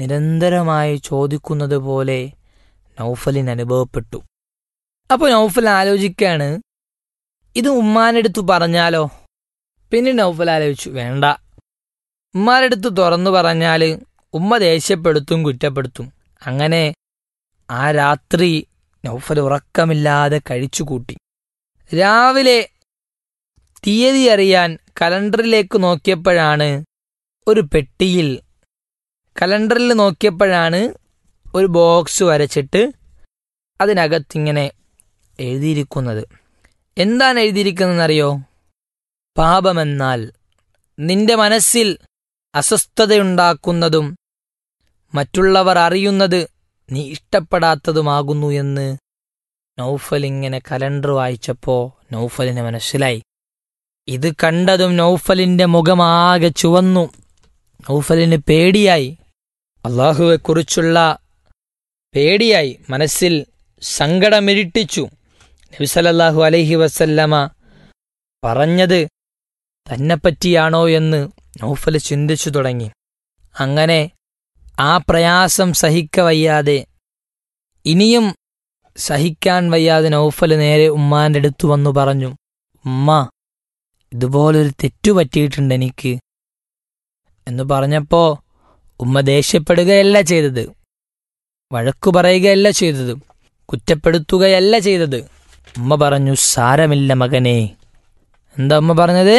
നിരന്തരമായി ചോദിക്കുന്നത് പോലെ നൗഫലിന് അനുഭവപ്പെട്ടു അപ്പോൾ നൗഫൽ ആലോചിക്കാണ് ഇത് ഉമ്മാനെടുത്ത് പറഞ്ഞാലോ പിന്നെ നൗഫൽ ആലോചിച്ചു വേണ്ട ഉമ്മാരെടുത്ത് തുറന്നു പറഞ്ഞാൽ ഉമ്മ ദേഷ്യപ്പെടുത്തും കുറ്റപ്പെടുത്തും അങ്ങനെ ആ രാത്രി നൗഫൽ ഉറക്കമില്ലാതെ കഴിച്ചുകൂട്ടി രാവിലെ തീയതി അറിയാൻ കലണ്ടറിലേക്ക് നോക്കിയപ്പോഴാണ് ഒരു പെട്ടിയിൽ കലണ്ടറിൽ നോക്കിയപ്പോഴാണ് ഒരു ബോക്സ് വരച്ചിട്ട് അതിനകത്തിങ്ങനെ എഴുതിയിരിക്കുന്നത് എന്താണ് എഴുതിയിരിക്കുന്നതെന്നറിയോ പാപമെന്നാൽ നിന്റെ മനസ്സിൽ അസ്വസ്ഥതയുണ്ടാക്കുന്നതും മറ്റുള്ളവർ അറിയുന്നത് നീ ഇഷ്ടപ്പെടാത്തതുമാകുന്നു എന്ന് നൗഫൽ ഇങ്ങനെ കലണ്ടർ വായിച്ചപ്പോ നൗഫലിന് മനസ്സിലായി ഇത് കണ്ടതും നൗഫലിന്റെ മുഖമാകെ ചുവന്നു നൗഫലിന് പേടിയായി അള്ളാഹുവെക്കുറിച്ചുള്ള പേടിയായി മനസ്സിൽ സങ്കടമിരിട്ടിച്ചു നബിസലല്ലാഹു അലൈഹി വസല്ലമ പറഞ്ഞത് തന്നെപ്പറ്റിയാണോ എന്ന് നൗഫൽ ചിന്തിച്ചു തുടങ്ങി അങ്ങനെ ആ പ്രയാസം സഹിക്ക വയ്യാതെ ഇനിയും സഹിക്കാൻ വയ്യാതെ നൗഫൽ നേരെ ഉമ്മാന്റെ അടുത്ത് വന്നു പറഞ്ഞു ഉമ്മ ഇതുപോലൊരു തെറ്റു പറ്റിയിട്ടുണ്ട് എനിക്ക് എന്ന് പറഞ്ഞപ്പോ ഉമ്മ ദേഷ്യപ്പെടുകയല്ല ചെയ്തത് വഴക്കു പറയുകയല്ല ചെയ്തത് കുറ്റപ്പെടുത്തുകയല്ല ചെയ്തത് ഉമ്മ പറഞ്ഞു സാരമില്ല മകനെ എന്താ ഉമ്മ പറഞ്ഞത്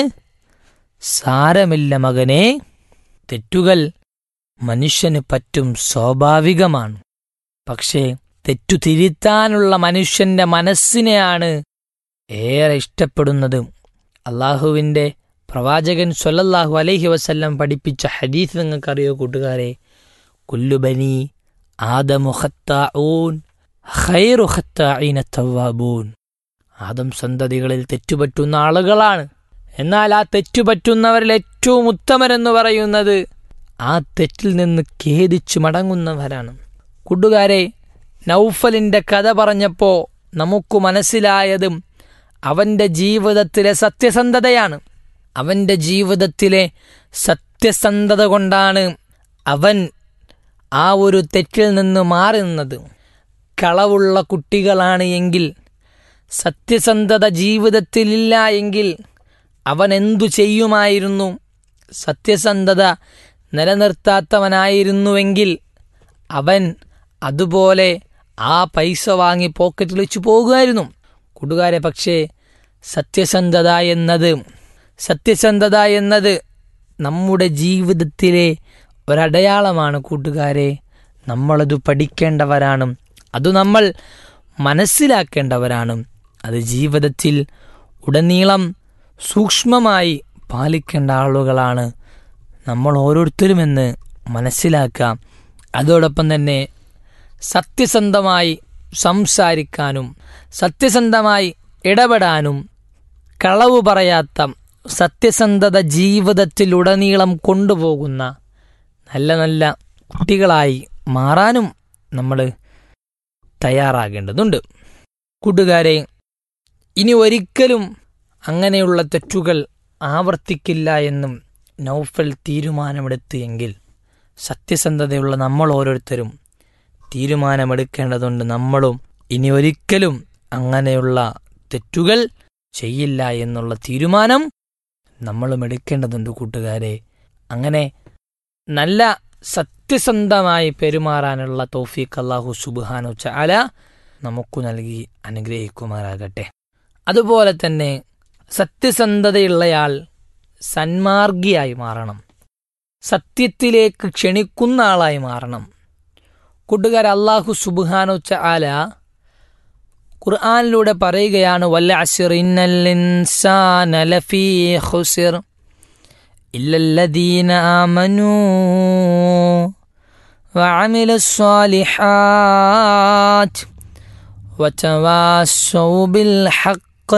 സാരമില്ല മകനെ തെറ്റുകൾ മനുഷ്യന് പറ്റും സ്വാഭാവികമാണ് പക്ഷേ തെറ്റു തിരുത്താനുള്ള മനുഷ്യന്റെ മനസ്സിനെയാണ് ഏറെ ഇഷ്ടപ്പെടുന്നത് അള്ളാഹുവിൻ്റെ പ്രവാചകൻ സൊല്ലല്ലാഹു അലൈഹി വസല്ലം പഠിപ്പിച്ച ഹദീസ് നിങ്ങൾക്കറിയോ കൂട്ടുകാരെ കുല്ലുബനി ആദമു ഖത്താഊൻ ഖൈറു ഖത്താഈന തവ്വാബൂൻ ആദം സന്തതികളിൽ തെറ്റുപറ്റുന്ന ആളുകളാണ് എന്നാൽ ആ തെറ്റുപറ്റുന്നവരിൽ ഏറ്റവും ഉത്തമരെന്ന് പറയുന്നത് ആ തെറ്റിൽ നിന്ന് ഖേദിച്ചു മടങ്ങുന്നവരാണ് കൂട്ടുകാരെ നൗഫലിന്റെ കഥ പറഞ്ഞപ്പോൾ നമുക്ക് മനസ്സിലായതും അവന്റെ ജീവിതത്തിലെ സത്യസന്ധതയാണ് അവന്റെ ജീവിതത്തിലെ സത്യസന്ധത കൊണ്ടാണ് അവൻ ആ ഒരു തെറ്റിൽ നിന്ന് മാറി നിന്നത് കളവുള്ള കുട്ടികളാണ് എങ്കിൽ സത്യസന്ധത ജീവിതത്തിലില്ല എങ്കിൽ അവൻ എന്തു ചെയ്യുമായിരുന്നു സത്യസന്ധത നിലനിർത്താത്തവനായിരുന്നുവെങ്കിൽ അവൻ അതുപോലെ ആ പൈസ വാങ്ങി പോക്കറ്റിൽ വെച്ച് പോകുമായിരുന്നു കൂട്ടുകാരെ പക്ഷേ സത്യസന്ധത എന്നത് സത്യസന്ധത എന്നത് നമ്മുടെ ജീവിതത്തിലെ ഒരടയാളമാണ് കൂട്ടുകാരെ നമ്മളത് പഠിക്കേണ്ടവരാണ് അത് നമ്മൾ മനസ്സിലാക്കേണ്ടവരാണ് അത് ജീവിതത്തിൽ ഉടനീളം സൂക്ഷ്മമായി പാലിക്കേണ്ട ആളുകളാണ് നമ്മൾ ഓരോരുത്തരുമെന്ന് മനസ്സിലാക്കാം അതോടൊപ്പം തന്നെ സത്യസന്ധമായി സംസാരിക്കാനും സത്യസന്ധമായി ഇടപെടാനും കളവ് പറയാത്ത സത്യസന്ധത ജീവിതത്തിലുടനീളം കൊണ്ടുപോകുന്ന നല്ല നല്ല കുട്ടികളായി മാറാനും നമ്മൾ തയ്യാറാകേണ്ടതുണ്ട് കൂട്ടുകാരെ ഇനി ഒരിക്കലും അങ്ങനെയുള്ള തെറ്റുകൾ ആവർത്തിക്കില്ല എന്നും നൗഫൽ തീരുമാനമെടുത്തു എങ്കിൽ സത്യസന്ധതയുള്ള നമ്മൾ ഓരോരുത്തരും തീരുമാനമെടുക്കേണ്ടതുണ്ട് നമ്മളും ഇനി ഒരിക്കലും അങ്ങനെയുള്ള തെറ്റുകൾ ചെയ്യില്ല എന്നുള്ള തീരുമാനം നമ്മളും എടുക്കേണ്ടതുണ്ട് കൂട്ടുകാരെ അങ്ങനെ നല്ല സത്യസന്ധമായി പെരുമാറാനുള്ള തോഫീഖ് അള്ളാഹു സുബാനു ചാല നമുക്ക് നൽകി അനുഗ്രഹിക്കുമാറാകട്ടെ അതുപോലെ തന്നെ സത്യസന്ധതയുള്ളയാൾ സന്മാർഗിയായി മാറണം സത്യത്തിലേക്ക് ക്ഷണിക്കുന്ന ആളായി മാറണം കൂട്ടുകാർ അള്ളാഹു സുബാനു ചാല ഖുർആാനിലൂടെ പറയുകയാണ് വല്ല ലഫീ ഖുസിർ إلا الذين آمنوا وعملوا الصالحات وتواصوا بالحق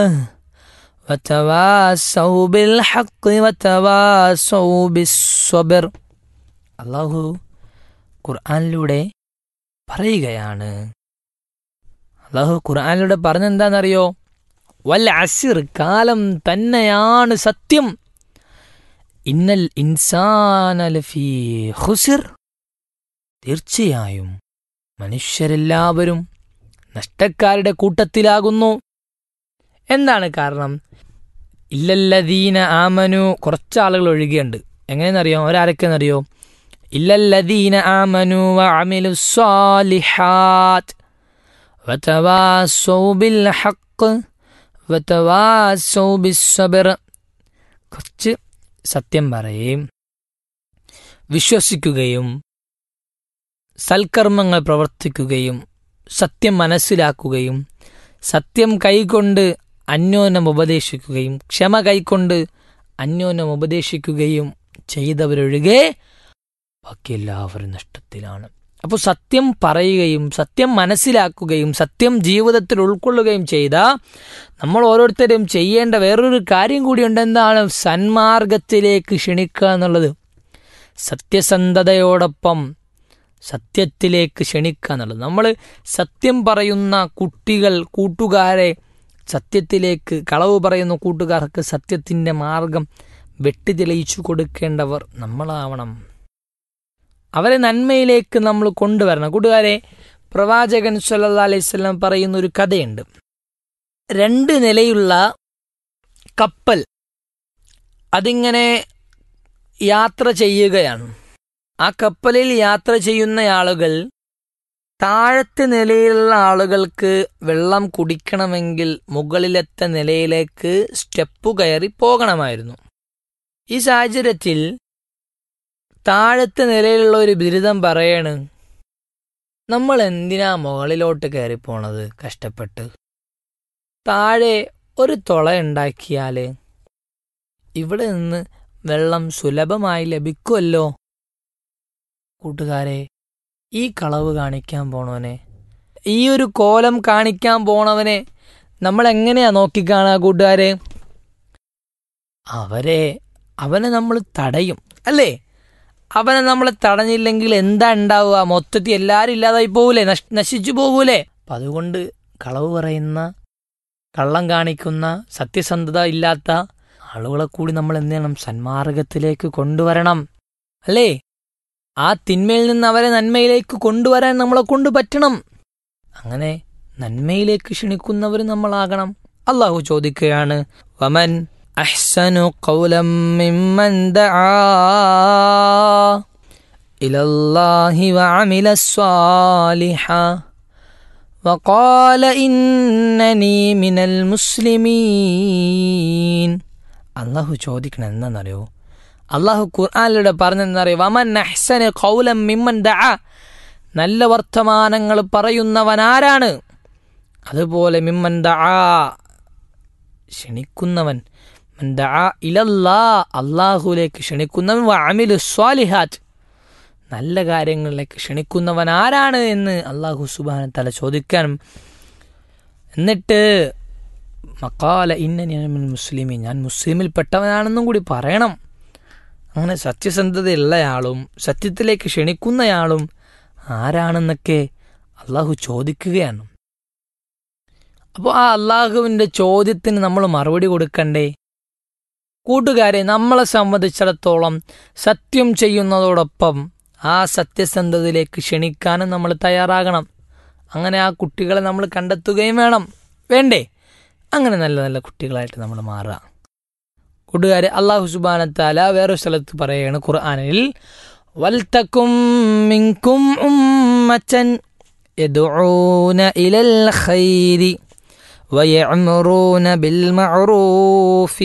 وتواصوا بالحق وتواصوا بالصبر അള്ളാഹു ഖുർആാനിലൂടെ പറയുകയാണ് അള്ളാഹു ഖുർആാനിലൂടെ പറഞ്ഞെന്താണെന്നറിയോ വല്ല അസിർ കാലം തന്നെയാണ് സത്യം ഇന്നൽ ഇൻസാനലഫി ഖുസിർ തീർച്ചയായും മനുഷ്യരെല്ലാവരും നഷ്ടക്കാരുടെ കൂട്ടത്തിലാകുന്നു എന്താണ് കാരണം ഇല്ലല്ലദീന ആമനു കുറച്ചാളുകൾ ഒഴികെയുണ്ട് എങ്ങനെയെന്നറിയോ ഒരാരൊക്കെയെന്നറിയോ ഇല്ലല്ലദീന ആമനു വഅമിലു സ്വാലിഹാത്ത് വതവാസൗ ബിൽ ഹഖ് വതവാസൗ ബിസ്സബ്ർ കുറച്ച് സത്യം പറയുകയും വിശ്വസിക്കുകയും സൽക്കർമ്മങ്ങൾ പ്രവർത്തിക്കുകയും സത്യം മനസ്സിലാക്കുകയും സത്യം കൈകൊണ്ട് അന്യോന്യം ഉപദേശിക്കുകയും ക്ഷമ കൈക്കൊണ്ട് അന്യോന്യം ഉപദേശിക്കുകയും ചെയ്തവരൊഴികെ ബാക്കി എല്ലാവരും നഷ്ടത്തിലാണ് അപ്പോൾ സത്യം പറയുകയും സത്യം മനസ്സിലാക്കുകയും സത്യം ജീവിതത്തിൽ ഉൾക്കൊള്ളുകയും ചെയ്ത നമ്മൾ ഓരോരുത്തരും ചെയ്യേണ്ട വേറൊരു കാര്യം കൂടിയുണ്ട് എന്താണ് സന്മാർഗത്തിലേക്ക് ക്ഷണിക്കുക എന്നുള്ളത് സത്യസന്ധതയോടൊപ്പം സത്യത്തിലേക്ക് ക്ഷണിക്കുക എന്നുള്ളത് നമ്മൾ സത്യം പറയുന്ന കുട്ടികൾ കൂട്ടുകാരെ സത്യത്തിലേക്ക് കളവ് പറയുന്ന കൂട്ടുകാർക്ക് സത്യത്തിൻ്റെ മാർഗം വെട്ടിത്തെളിയിച്ചു കൊടുക്കേണ്ടവർ നമ്മളാവണം അവരെ നന്മയിലേക്ക് നമ്മൾ കൊണ്ടുവരണം കൂട്ടുകാരെ പ്രവാചകൻ സല്ലാ അലൈവല്ലം പറയുന്ന ഒരു കഥയുണ്ട് രണ്ട് നിലയുള്ള കപ്പൽ അതിങ്ങനെ യാത്ര ചെയ്യുകയാണ് ആ കപ്പലിൽ യാത്ര ചെയ്യുന്ന ആളുകൾ താഴത്തെ നിലയിലുള്ള ആളുകൾക്ക് വെള്ളം കുടിക്കണമെങ്കിൽ മുകളിലത്തെ നിലയിലേക്ക് സ്റ്റെപ്പ് കയറി പോകണമായിരുന്നു ഈ സാഹചര്യത്തിൽ താഴത്തെ നിലയിലുള്ള ഒരു ബിരുദം പറയാണ് നമ്മൾ എന്തിനാ മുകളിലോട്ട് കയറി പോണത് കഷ്ടപ്പെട്ട് താഴെ ഒരു തുള ഉണ്ടാക്കിയാൽ ഇവിടെ നിന്ന് വെള്ളം സുലഭമായി ലഭിക്കുമല്ലോ കൂട്ടുകാരെ ഈ കളവ് കാണിക്കാൻ പോണവനെ ഈ ഒരു കോലം കാണിക്കാൻ പോണവനെ നമ്മൾ എങ്ങനെയാ നോക്കിക്കാണുക കൂട്ടുകാരെ അവരെ അവനെ നമ്മൾ തടയും അല്ലേ അവനെ നമ്മൾ തടഞ്ഞില്ലെങ്കിൽ എന്താ ഉണ്ടാവുക മൊത്തത്തിൽ എല്ലാവരും ഇല്ലാതായി പോകൂലേ നശിച്ചു പോകൂലേ അപ്പം അതുകൊണ്ട് കളവ് പറയുന്ന കള്ളം കാണിക്കുന്ന സത്യസന്ധത ഇല്ലാത്ത ആളുകളെ കൂടി നമ്മൾ എന്ത് ചെയ്യണം സന്മാർഗത്തിലേക്ക് കൊണ്ടുവരണം അല്ലേ ആ തിന്മയിൽ നിന്ന് അവരെ നന്മയിലേക്ക് കൊണ്ടുവരാൻ നമ്മളെ കൊണ്ട് പറ്റണം അങ്ങനെ നന്മയിലേക്ക് ക്ഷണിക്കുന്നവർ നമ്മളാകണം അള്ളാഹു ചോദിക്കുകയാണ് വമൻ أحسن قولا ممن دعا إلى الله وعمل صالحا وقال إنني من المسلمين അള്ളാഹു ചോദിക്കണം എന്താണെന്നറിയോ അള്ളാഹു ഖുർആാനിലൂടെ പറഞ്ഞെന്നറിയോ വമൻ അഹ്സന് കൗലം മിമ്മൻ ദഅ നല്ല വർത്തമാനങ്ങൾ പറയുന്നവനാരാണ് അതുപോലെ മിമ്മൻ ദഅ ക്ഷണിക്കുന്നവൻ ഇലല്ലാ അള്ളാഹുലേക്ക് ക്ഷണിക്കുന്നവൻ അമിലു സ്വാലിഹാറ്റ് നല്ല കാര്യങ്ങളിലേക്ക് ക്ഷണിക്കുന്നവൻ ആരാണ് എന്ന് അള്ളാഹു സുബാന തല ചോദിക്കാൻ എന്നിട്ട് മക്കാല ഇന്നനിയമിൻ മുസ്ലിമി ഞാൻ മുസ്ലിമിൽപ്പെട്ടവനാണെന്നും കൂടി പറയണം അങ്ങനെ സത്യസന്ധതയുള്ളയാളും സത്യത്തിലേക്ക് ക്ഷണിക്കുന്നയാളും ആരാണെന്നൊക്കെ അള്ളാഹു ചോദിക്കുകയാണ് അപ്പോൾ ആ അള്ളാഹുവിൻ്റെ ചോദ്യത്തിന് നമ്മൾ മറുപടി കൊടുക്കണ്ടേ കൂട്ടുകാരെ നമ്മളെ സംബന്ധിച്ചിടത്തോളം സത്യം ചെയ്യുന്നതോടൊപ്പം ആ സത്യസന്ധതയിലേക്ക് ക്ഷണിക്കാനും നമ്മൾ തയ്യാറാകണം അങ്ങനെ ആ കുട്ടികളെ നമ്മൾ കണ്ടെത്തുകയും വേണം വേണ്ടേ അങ്ങനെ നല്ല നല്ല കുട്ടികളായിട്ട് നമ്മൾ മാറുക കൂട്ടുകാരെ അള്ളാഹു സുബാനത്താല വേറൊരു സ്ഥലത്ത് പറയുകയാണ് ഖുർആാനിൽ വൽത്തക്കും മിങ്കും ഉമ്മച്ചൻ യദുഊന ഇലൽ ഖൈരി ويعمرون بالمعروف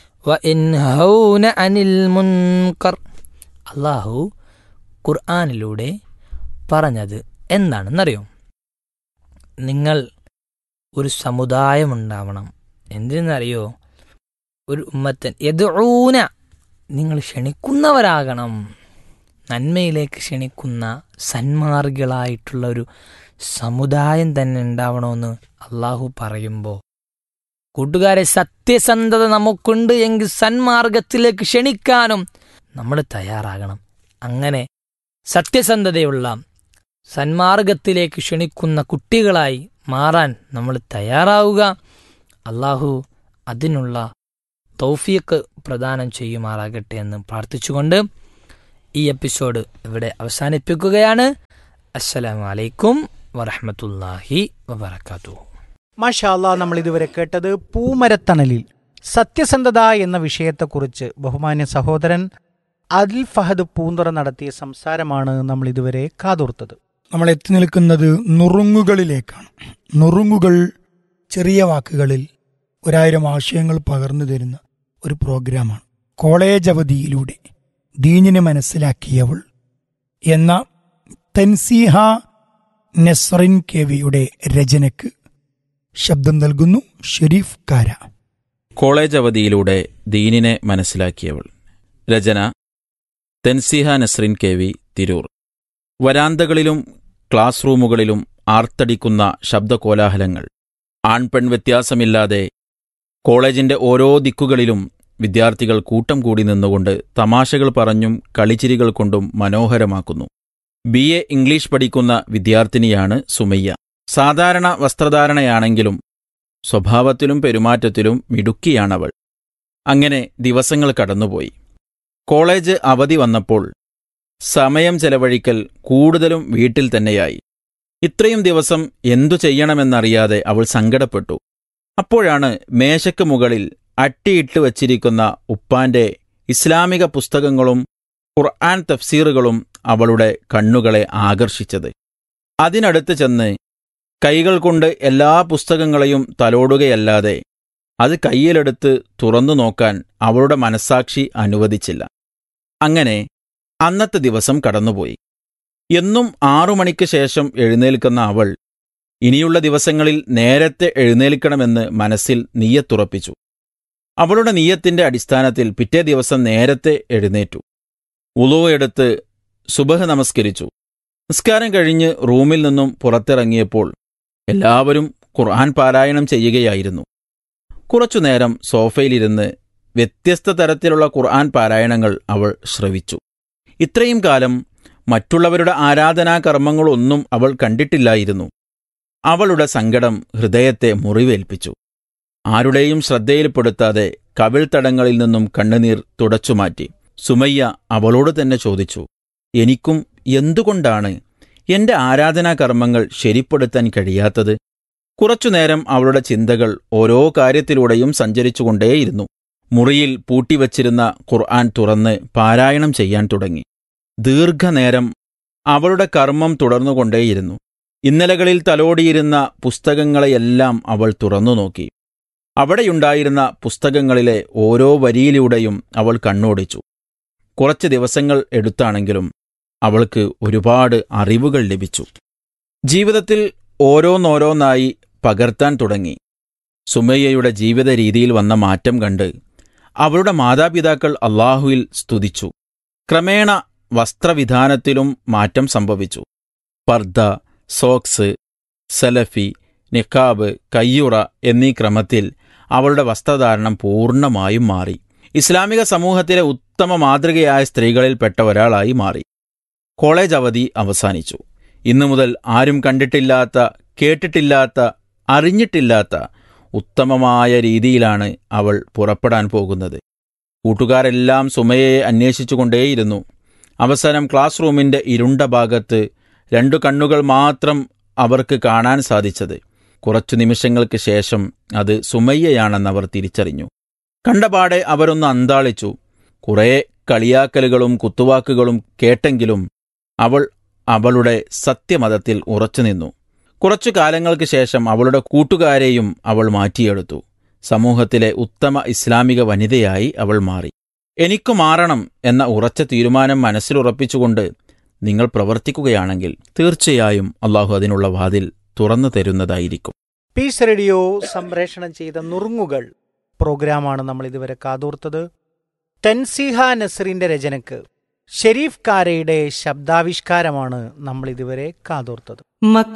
وينهون عن المنكر അള്ളാഹു ഖുർആാനിലൂടെ പറഞ്ഞത് എന്താണെന്നറിയോ നിങ്ങൾ ഒരു സമുദായമുണ്ടാവണം എന്തിനറിയോ ഒരു ഉമ്മത്തൻ യദൂന നിങ്ങൾ ക്ഷണിക്കുന്നവരാകണം നന്മയിലേക്ക് ക്ഷണിക്കുന്ന സന്മാർഗികളായിട്ടുള്ള ഒരു സമുദായം തന്നെ ഉണ്ടാവണമെന്ന് അള്ളാഹു പറയുമ്പോൾ കൂട്ടുകാരെ സത്യസന്ധത നമുക്കുണ്ട് എങ്കിൽ സന്മാർഗത്തിലേക്ക് ക്ഷണിക്കാനും നമ്മൾ തയ്യാറാകണം അങ്ങനെ സത്യസന്ധതയുള്ള സന്മാർഗത്തിലേക്ക് ക്ഷണിക്കുന്ന കുട്ടികളായി മാറാൻ നമ്മൾ തയ്യാറാവുക അള്ളാഹു അതിനുള്ള തൗഫീക്ക് പ്രദാനം ചെയ്യുമാറാകട്ടെ എന്ന് പ്രാർത്ഥിച്ചുകൊണ്ട് ഈ എപ്പിസോഡ് ഇവിടെ അവസാനിപ്പിക്കുകയാണ് അസ്സലാമു അലൈക്കും വറഹ്മത്തുള്ളാഹി വബറകാതുഹു മാഷാല്ല നമ്മൾ ഇതുവരെ കേട്ടത് പൂമരത്തണലിൽ സത്യസന്ധത എന്ന വിഷയത്തെക്കുറിച്ച് ബഹുമാന്യ സഹോദരൻ അദിൽ ഫഹദ് പൂന്തുറ നടത്തിയ സംസാരമാണ് നമ്മൾ ഇതുവരെ കാതോർത്തത് നമ്മൾ എത്തി നിൽക്കുന്നത് നുറുങ്ങുകളിലേക്കാണ് നുറുങ്ങുകൾ ചെറിയ വാക്കുകളിൽ ഒരായിരം ആശയങ്ങൾ പകർന്നു തരുന്ന ഒരു പ്രോഗ്രാമാണ് കോളേജ് അവധിയിലൂടെ ദീനിനെ മനസ്സിലാക്കിയവൾ എന്ന തൻസീഹ നെസ്റിൻ കെവിയുടെ രചനയ്ക്ക് ശബ്ദം നൽകുന്നു ഷെരീഫ് കാര കോളേജ് അവധിയിലൂടെ ദീനിനെ മനസ്സിലാക്കിയവൾ രചന തെൻസിഹ നസ്രിൻ കെ വി തിരൂർ വരാന്തകളിലും ക്ലാസ് റൂമുകളിലും ആർത്തടിക്കുന്ന ശബ്ദകോലാഹലങ്ങൾ ആൺപെൺ വ്യത്യാസമില്ലാതെ കോളേജിന്റെ ഓരോ ദിക്കുകളിലും വിദ്യാർത്ഥികൾ കൂട്ടം കൂടി നിന്നുകൊണ്ട് തമാശകൾ പറഞ്ഞും കളിച്ചിരികൾ കൊണ്ടും മനോഹരമാക്കുന്നു ബി എ ഇംഗ്ലീഷ് പഠിക്കുന്ന വിദ്യാർത്ഥിനിയാണ് സുമയ്യ സാധാരണ വസ്ത്രധാരണയാണെങ്കിലും സ്വഭാവത്തിലും പെരുമാറ്റത്തിലും മിടുക്കിയാണവൾ അങ്ങനെ ദിവസങ്ങൾ കടന്നുപോയി കോളേജ് അവധി വന്നപ്പോൾ സമയം ചെലവഴിക്കൽ കൂടുതലും വീട്ടിൽ തന്നെയായി ഇത്രയും ദിവസം എന്തു ചെയ്യണമെന്നറിയാതെ അവൾ സങ്കടപ്പെട്ടു അപ്പോഴാണ് മേശയ്ക്ക് മുകളിൽ അട്ടിയിട്ട് വച്ചിരിക്കുന്ന ഉപ്പാന്റെ ഇസ്ലാമിക പുസ്തകങ്ങളും ഖുർആൻ തഫ്സീറുകളും അവളുടെ കണ്ണുകളെ ആകർഷിച്ചത് അതിനടുത്ത് ചെന്ന് കൈകൾ കൊണ്ട് എല്ലാ പുസ്തകങ്ങളെയും തലോടുകയല്ലാതെ അത് കയ്യിലെടുത്ത് തുറന്നു നോക്കാൻ അവളുടെ മനസാക്ഷി അനുവദിച്ചില്ല അങ്ങനെ അന്നത്തെ ദിവസം കടന്നുപോയി എന്നും ആറു മണിക്ക് ശേഷം എഴുന്നേൽക്കുന്ന അവൾ ഇനിയുള്ള ദിവസങ്ങളിൽ നേരത്തെ എഴുന്നേൽക്കണമെന്ന് മനസ്സിൽ നീയത്തുറപ്പിച്ചു അവളുടെ നീയത്തിന്റെ അടിസ്ഥാനത്തിൽ പിറ്റേ ദിവസം നേരത്തെ എഴുന്നേറ്റു ഉളു എടുത്ത് സുബഹ് നമസ്കരിച്ചു നിസ്കാരം കഴിഞ്ഞ് റൂമിൽ നിന്നും പുറത്തിറങ്ങിയപ്പോൾ എല്ലാവരും ഖുർആൻ പാരായണം ചെയ്യുകയായിരുന്നു കുറച്ചുനേരം സോഫയിലിരുന്ന് വ്യത്യസ്ത തരത്തിലുള്ള ഖുർആൻ പാരായണങ്ങൾ അവൾ ശ്രവിച്ചു ഇത്രയും കാലം മറ്റുള്ളവരുടെ ആരാധനാകർമ്മങ്ങളൊന്നും അവൾ കണ്ടിട്ടില്ലായിരുന്നു അവളുടെ സങ്കടം ഹൃദയത്തെ മുറിവേൽപ്പിച്ചു ആരുടെയും ശ്രദ്ധയിൽപ്പെടുത്താതെ കവിൾത്തടങ്ങളിൽ നിന്നും കണ്ണുനീർ തുടച്ചുമാറ്റി സുമയ്യ അവളോട് തന്നെ ചോദിച്ചു എനിക്കും എന്തുകൊണ്ടാണ് എന്റെ ആരാധനാകർമ്മങ്ങൾ ശരിപ്പെടുത്താൻ കഴിയാത്തത് കുറച്ചുനേരം അവളുടെ ചിന്തകൾ ഓരോ കാര്യത്തിലൂടെയും സഞ്ചരിച്ചുകൊണ്ടേയിരുന്നു മുറിയിൽ പൂട്ടിവച്ചിരുന്ന ഖുർആൻ തുറന്ന് പാരായണം ചെയ്യാൻ തുടങ്ങി ദീർഘനേരം അവളുടെ കർമ്മം തുടർന്നുകൊണ്ടേയിരുന്നു ഇന്നലകളിൽ തലോടിയിരുന്ന പുസ്തകങ്ങളെയെല്ലാം അവൾ തുറന്നു നോക്കി അവിടെയുണ്ടായിരുന്ന പുസ്തകങ്ങളിലെ ഓരോ വരിയിലൂടെയും അവൾ കണ്ണോടിച്ചു കുറച്ച് ദിവസങ്ങൾ എടുത്താണെങ്കിലും അവൾക്ക് ഒരുപാട് അറിവുകൾ ലഭിച്ചു ജീവിതത്തിൽ ഓരോന്നോരോന്നായി പകർത്താൻ തുടങ്ങി സുമയ്യയുടെ ജീവിത രീതിയിൽ വന്ന മാറ്റം കണ്ട് അവളുടെ മാതാപിതാക്കൾ അള്ളാഹുവിൽ സ്തുതിച്ചു ക്രമേണ വസ്ത്രവിധാനത്തിലും മാറ്റം സംഭവിച്ചു പർദ്ദ സോക്സ് സലഫി നിഖാബ് കയ്യുറ എന്നീ ക്രമത്തിൽ അവളുടെ വസ്ത്രധാരണം പൂർണ്ണമായും മാറി ഇസ്ലാമിക സമൂഹത്തിലെ ഉത്തമ മാതൃകയായ സ്ത്രീകളിൽപ്പെട്ട ഒരാളായി മാറി കോളേജ് അവധി അവസാനിച്ചു ഇന്നു മുതൽ ആരും കണ്ടിട്ടില്ലാത്ത കേട്ടിട്ടില്ലാത്ത അറിഞ്ഞിട്ടില്ലാത്ത ഉത്തമമായ രീതിയിലാണ് അവൾ പുറപ്പെടാൻ പോകുന്നത് കൂട്ടുകാരെല്ലാം സുമയയെ അന്വേഷിച്ചുകൊണ്ടേയിരുന്നു അവസാനം ക്ലാസ് റൂമിന്റെ ഇരുണ്ട ഭാഗത്ത് രണ്ടു കണ്ണുകൾ മാത്രം അവർക്ക് കാണാൻ സാധിച്ചത് കുറച്ചു നിമിഷങ്ങൾക്ക് ശേഷം അത് സുമയ്യയാണെന്ന് അവർ തിരിച്ചറിഞ്ഞു കണ്ടപാടെ അവരൊന്ന് അന്താളിച്ചു കുറേ കളിയാക്കലുകളും കുത്തുവാക്കുകളും കേട്ടെങ്കിലും അവൾ അവളുടെ സത്യമതത്തിൽ ഉറച്ചുനിന്നു കുറച്ചു കാലങ്ങൾക്ക് ശേഷം അവളുടെ കൂട്ടുകാരെയും അവൾ മാറ്റിയെടുത്തു സമൂഹത്തിലെ ഉത്തമ ഇസ്ലാമിക വനിതയായി അവൾ മാറി എനിക്കു മാറണം എന്ന ഉറച്ച തീരുമാനം മനസ്സിലുറപ്പിച്ചുകൊണ്ട് നിങ്ങൾ പ്രവർത്തിക്കുകയാണെങ്കിൽ തീർച്ചയായും അള്ളാഹു അതിനുള്ള വാതിൽ തുറന്നു തരുന്നതായിരിക്കും പീസ് റേഡിയോ സംപ്രേഷണം ചെയ്ത നുറുങ്ങുകൾ പ്രോഗ്രാമാണ് നമ്മൾ ഇതുവരെ കാതോർത്തത് തൻസിഹ നസറിന്റെ രചനക്ക് ഷെരീഫ് കാരയുടെ ശബ്ദാവിഷ്കാരമാണ് നമ്മൾ ഇതുവരെ കാതോർത്തത് മക്ക